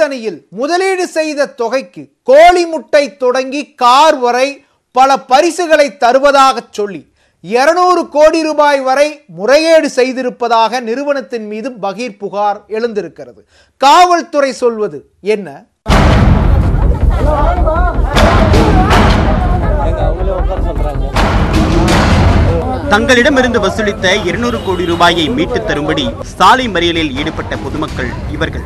திருத்தணியில் முதலீடு செய்த தொகைக்கு கோழி முட்டை தொடங்கி கார் வரை பல பரிசுகளை தருவதாக சொல்லி இருநூறு கோடி ரூபாய் வரை முறைகேடு செய்திருப்பதாக நிறுவனத்தின் மீது பகீர் புகார் எழுந்திருக்கிறது காவல்துறை சொல்வது என்ன தங்களிடமிருந்து வசூலித்த இருநூறு கோடி ரூபாயை மீட்டுத் தரும்படி சாலை மறியலில் ஈடுபட்ட பொதுமக்கள் இவர்கள்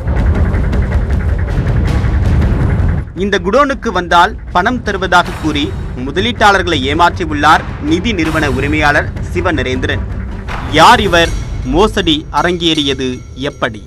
இந்த குடோனுக்கு வந்தால் பணம் தருவதாக கூறி முதலீட்டாளர்களை ஏமாற்றியுள்ளார் நிதி நிறுவன உரிமையாளர் சிவ நரேந்திரன் யார் இவர் மோசடி அரங்கேறியது எப்படி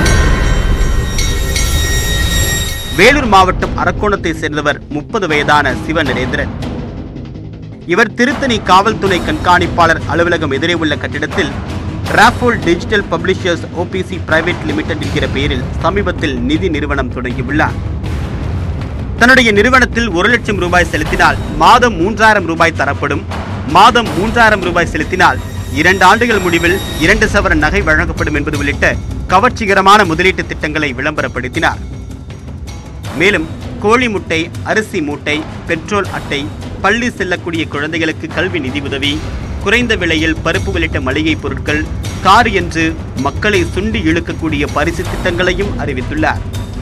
வேலூர் மாவட்டம் அரக்கோணத்தை சேர்ந்தவர் முப்பது வயதான சிவ நரேந்திரன் இவர் திருத்தணி காவல்துறை கண்காணிப்பாளர் அலுவலகம் எதிரே உள்ள கட்டிடத்தில் ராஃபோல் digital publishers OPC private limited என்கிற பெயரில் சமீபத்தில் நிதி நிறுவனம் தொடங்கியுள்ளார் தன்னுடைய நிறுவனத்தில் ஒரு லட்சம் ரூபாய் செலுத்தினால் மாதம் மூன்றாயிரம் ரூபாய் தரப்படும் மாதம் மூன்றாயிரம் ரூபாய் செலுத்தினால் இரண்டு ஆண்டுகள் முடிவில் இரண்டு சவரன் நகை வழங்கப்படும் என்பது உள்ளிட்ட கவர்ச்சிகரமான முதலீட்டு திட்டங்களை விளம்பரப்படுத்தினார் மேலும் கோழி முட்டை அரிசி மூட்டை பெட்ரோல் அட்டை பள்ளி செல்லக்கூடிய குழந்தைகளுக்கு கல்வி நிதி உதவி குறைந்த விலையில் பருப்பு உள்ளிட்ட மளிகை பொருட்கள் கார் என்று மக்களை சுண்டி இழுக்கக்கூடிய பரிசு திட்டங்களையும் அறிவித்துள்ளார்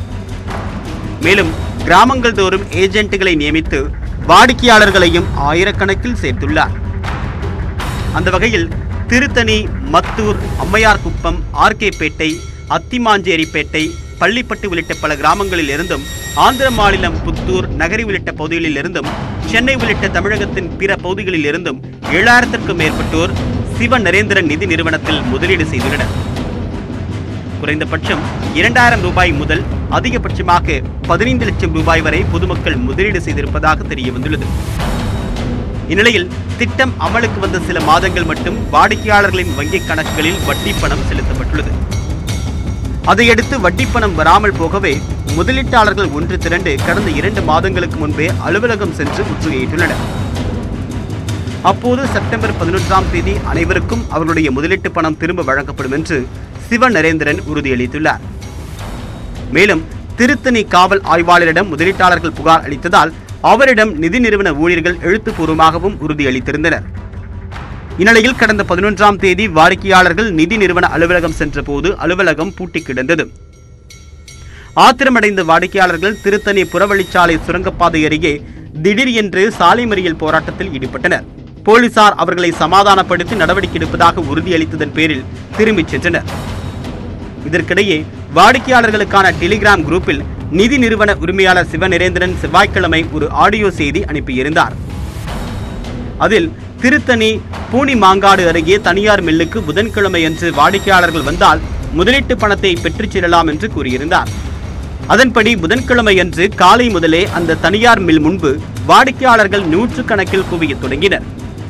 மேலும் கிராமங்கள் தோறும் ஏஜென்ட்டுகளை நியமித்து வாடிக்கையாளர்களையும் ஆயிரக்கணக்கில் சேர்த்துள்ளார் அந்த வகையில் திருத்தணி மத்தூர் அம்மையார்குப்பம் ஆர்கேபேட்டை அத்திமாஞ்சேரிப்பேட்டை பள்ளிப்பட்டு உள்ளிட்ட பல கிராமங்களில் இருந்தும் ஆந்திர மாநிலம் புத்தூர் நகரி உள்ளிட்ட பகுதிகளில் இருந்தும் சென்னை உள்ளிட்ட தமிழகத்தின் பிற பகுதிகளில் இருந்தும் ஏழாயிரத்திற்கும் மேற்பட்டோர் சிவ நரேந்திரன் நிதி நிறுவனத்தில் முதலீடு செய்துள்ளனர் குறைந்தபட்சம் இரண்டாயிரம் ரூபாய் முதல் அதிகபட்சமாக பதினைந்து லட்சம் ரூபாய் வரை பொதுமக்கள் முதலீடு செய்திருப்பதாக தெரிய வந்துள்ளது இந்நிலையில் திட்டம் அமலுக்கு வந்த சில மாதங்கள் மட்டும் வாடிக்கையாளர்களின் வங்கிக் கணக்குகளில் வட்டி பணம் செலுத்தப்பட்டுள்ளது அதையடுத்து வட்டி பணம் வராமல் போகவே முதலீட்டாளர்கள் ஒன்று திரண்டு கடந்த இரண்டு மாதங்களுக்கு முன்பே அலுவலகம் சென்று முற்றுகையிட்டுள்ளனர் அப்போது செப்டம்பர் பதினொன்றாம் தேதி அனைவருக்கும் அவர்களுடைய முதலீட்டு பணம் திரும்ப வழங்கப்படும் என்று சிவ நரேந்திரன் உறுதியளித்துள்ளார் மேலும் திருத்தணி காவல் ஆய்வாளரிடம் முதலீட்டாளர்கள் புகார் அளித்ததால் அவரிடம் நிதி நிறுவன ஊழியர்கள் எழுத்துப்பூர்வமாகவும் உறுதியளித்திருந்தனர் இந்நிலையில் கடந்த பதினொன்றாம் தேதி வாடிக்கையாளர்கள் நிதி நிறுவன அலுவலகம் சென்றபோது அலுவலகம் பூட்டி கிடந்தது ஆத்திரமடைந்த வாடிக்கையாளர்கள் திருத்தணி புறவழிச்சாலை சுரங்கப்பாதை அருகே திடீர் என்று சாலை மறியல் போராட்டத்தில் ஈடுபட்டனர் போலீசார் அவர்களை சமாதானப்படுத்தி நடவடிக்கை எடுப்பதாக உறுதியளித்ததன் பேரில் திரும்பிச் சென்றனர் இதற்கிடையே வாடிக்கையாளர்களுக்கான டெலிகிராம் குரூப்பில் நிதி நிறுவன உரிமையாளர் சிவநரேந்திரன் செவ்வாய்க்கிழமை ஒரு ஆடியோ செய்தி அனுப்பியிருந்தார் அதில் திருத்தணி பூனி மாங்காடு அருகே தனியார் மில்லுக்கு புதன்கிழமையன்று வாடிக்கையாளர்கள் வந்தால் முதலீட்டு பணத்தை பெற்றுச் செல்லலாம் என்று கூறியிருந்தார் அதன்படி புதன்கிழமையன்று காலை முதலே அந்த தனியார் மில் முன்பு வாடிக்கையாளர்கள் நூற்றுக்கணக்கில் குவியத் தொடங்கினர்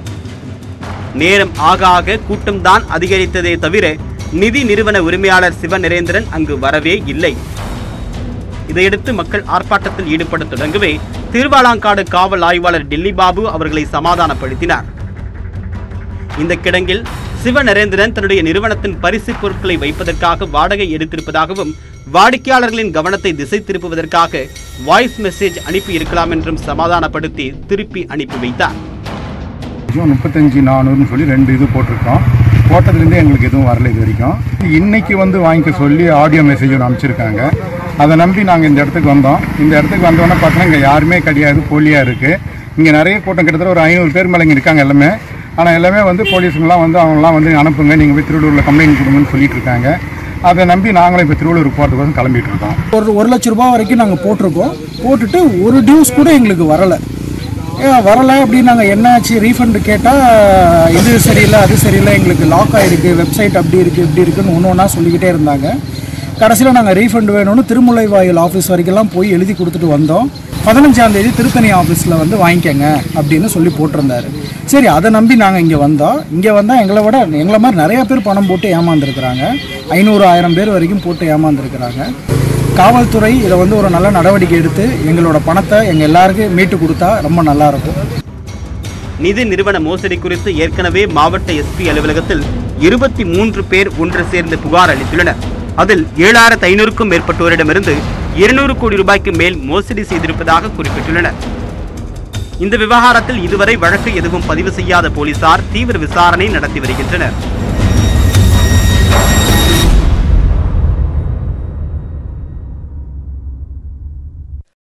நேரம் ஆக ஆக கூட்டம்தான் அதிகரித்ததே தவிர நிதி நிறுவன உரிமையாளர் சிவ நரேந்திரன் அங்கு வரவே இல்லை இதையடுத்து மக்கள் ஆர்ப்பாட்டத்தில் ஈடுபட தொடங்கவே திருவாலாங்காடு காவல் ஆய்வாளர் டெல்லி பாபு அவர்களை சமாதானப்படுத்தினார் இந்த கிடங்கில் சிவ நரேந்திரன் தன்னுடைய நிறுவனத்தின் பரிசு பொருட்களை வைப்பதற்காக வாடகை எடுத்திருப்பதாகவும் வாடிக்கையாளர்களின் கவனத்தை திசை திருப்புவதற்காக வாய்ஸ் மெசேஜ் அனுப்பி இருக்கலாம் என்றும் சமாதானப்படுத்தி திருப்பி அனுப்பி வைத்தார் ஜூன் முப்பத்தஞ்சு நானூறுன்னு சொல்லி ரெண்டு இது போட்டிருக்கோம் போட்டதுலேருந்தே எங்களுக்கு எதுவும் வரல இது வரைக்கும் இன்னைக்கு வந்து வாங்கிக்க சொல்லி ஆடியோ மெசேஜ் ஒன்று அனுப்பிச்சிருக்காங்க அதை நம்பி நாங்கள் இந்த இடத்துக்கு வந்தோம் இந்த இடத்துக்கு வந்தோன்னே பார்த்தோன்னா இங்கே யாருமே கிடையாது போலியாக இருக்குது இங்கே நிறைய கூட்டம் கிட்டத்தட்ட ஒரு ஐநூறு பேர் மேலே இங்கே இருக்காங்க எல்லாமே ஆனால் எல்லாமே வந்து போலீஸுங்கெல்லாம் வந்து அவங்களாம் வந்து அனுப்புங்க நீங்கள் போய் திருவள்ளூரில் கம்ப்ளைண்ட் கொடுங்கன்னு சொல்லிட்டு இருக்காங்க அதை நம்பி நாங்களும் இப்போ திருவள்ளூருக்கு போகிறதுக்கோசம் கிளம்பிட்டு இருக்கோம் ஒரு ஒரு லட்ச ரூபாய் வரைக்கும் நாங்கள் போட்டிருக்கோம் போட்டுட்டு ஒரு டியூஸ் கூட எங்களுக்கு வரலை ஏன் வரலை அப்படின்னு நாங்கள் என்னாச்சு ரீஃபண்ட் கேட்டால் இது சரியில்லை அது சரியில்லை எங்களுக்கு லாக் ஆகிருக்கு வெப்சைட் அப்படி இருக்குது இப்படி இருக்குன்னு ஒன்று ஒன்றா சொல்லிக்கிட்டே இருந்தாங்க கடைசியில் நாங்கள் ரீஃபண்ட் வேணும்னு திருமுல்லைவாயில் ஆஃபீஸ் வரைக்கும்லாம் போய் எழுதி கொடுத்துட்டு வந்தோம் பதினஞ்சாம் தேதி திருத்தணி ஆஃபீஸில் வந்து வாங்கிக்கங்க அப்படின்னு சொல்லி போட்டிருந்தாரு சரி அதை நம்பி நாங்கள் இங்கே வந்தோம் இங்கே வந்தால் எங்களை விட எங்களை மாதிரி நிறைய பேர் பணம் போட்டு ஏமாந்துருக்குறாங்க ஐநூறு ஆயிரம் பேர் வரைக்கும் போட்டு ஏமாந்துருக்குறாங்க காவல்துறை இதை வந்து ஒரு நல்ல நடவடிக்கை எடுத்து எங்களோட பணத்தை எங்கள் எல்லாருக்கும் மீட்டு கொடுத்தா ரொம்ப நல்லா இருக்கும் நிதி நிறுவன மோசடி குறித்து ஏற்கனவே மாவட்ட எஸ்பி அலுவலகத்தில் இருபத்தி மூன்று பேர் ஒன்று சேர்ந்து புகார் அளித்துள்ளனர் அதில் ஏழாயிரத்து ஐநூறுக்கும் மேற்பட்டோரிடமிருந்து இருநூறு கோடி ரூபாய்க்கு மேல் மோசடி செய்திருப்பதாக குறிப்பிட்டுள்ளனர் இந்த விவகாரத்தில் இதுவரை வழக்கு எதுவும் பதிவு செய்யாத போலீசார் தீவிர விசாரணை நடத்தி வருகின்றனர்